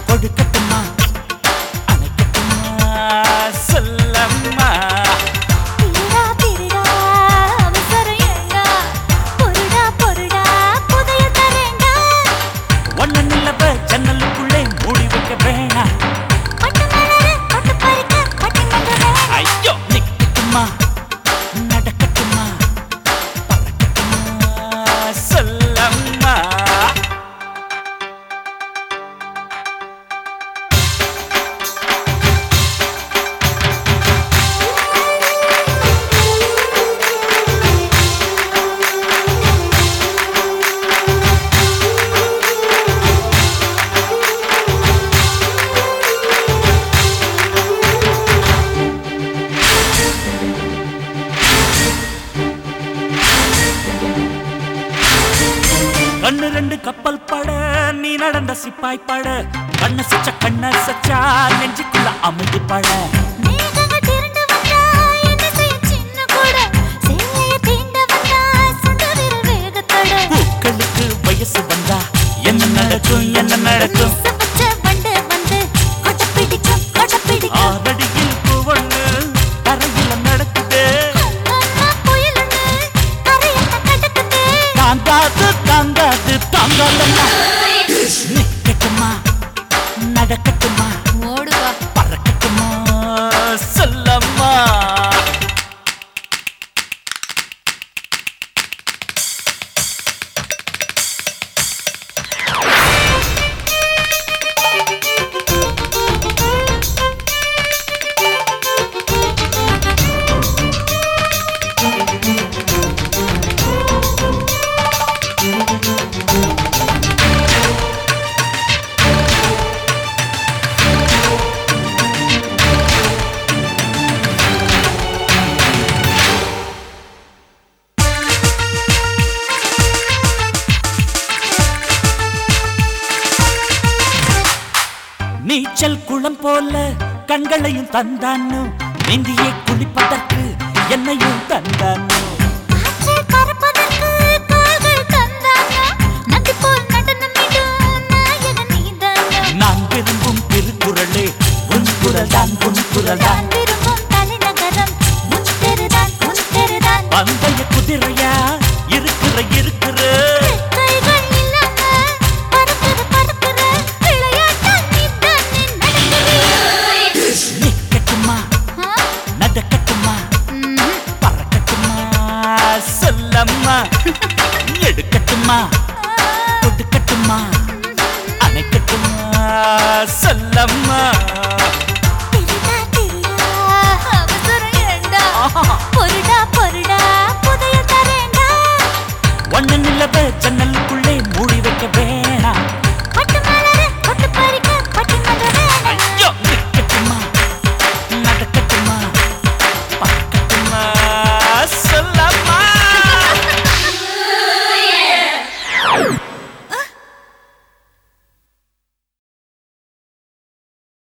கொடுக்கட்டுமா அணைக்கட்டுமா சொல்லம்மா திருடா திருடா அவசரம் ஏண்டா பொருடா பொருடா புதைய தரேண்டா ஒன்ன நிலவ ஜன்னலுக்குள்ளே மூடி வைக்க வேணாம் பட்டு மலரு பட்டு பறிக்க பட்டு மன்றமே ஐயோ நிக்கட்டுமா நடக்கட்டுமா பறக்கட்டுமா சொல்லம்மா கண்ணு ரெண்டு கப்பல் பட நீ நடந்த சிப்பாய் பட கண்ண சச்ச கண்ண சச்சா நெஞ்சுக்குள்ள அமைதி பட மேகங்கள் திரண்டு வந்தா என்ன செய்ய சின்ன கூட சேலைய தீண்ட வந்தா சுண்டு விரல் வேகத்தோட பூக்களுக்கு வயசு வந்தா என்ன நடக்கும் என்ன நடக்கும் மிச வச்ச வண்டு வந்து கொட்ட பிடிக்கும் கொட்ட பிடிக்கும் ஆறடியில் பூவண்ணு தரையில நடக்குதே அம்மா புயலுன்னு கரையத்த கடக்குதே தாங்காது தாங்காது தாங்காலம்மா நிக்கட்டுமா நடக்கட்டுமா ஓடுவா பறக்கட்டுமா சொல்லம்மா நீச்சல் குளம் போல கண்களையும் தந்தானோ நீந்தியே குளிப்பதற்கு என்னையும் தந்தானோ ஆற்றில் பறப்பதற்கு கால்கள் தந்தானா நதி போல் நடனமிடும் நாயகன் நீதானா நான் விரும்பும் திருக்குறளே உன் குரல் தான் உன் குரல் தான் நான் விரும்பும் தலைநகரம் உன் தெருதான் உன் தெருதான் பந்தய குதிரையா இருக்கிற இருக்கிற கைகள் இல்லாம பறக்குற பறக்குற விளையாட்டா நீதான் நீ நடக்குது நிக்கட்டுமா நடக்கட்டுமா பறக்கட்டுமா சொல்லம்மா எடுக்கட்டுமா கொடுக்கட்டுமா அணைக்கட்டுமா சொல்லம்மா திருடா திருடா அவசரம் ஏண்டா ஆஹா பொருடா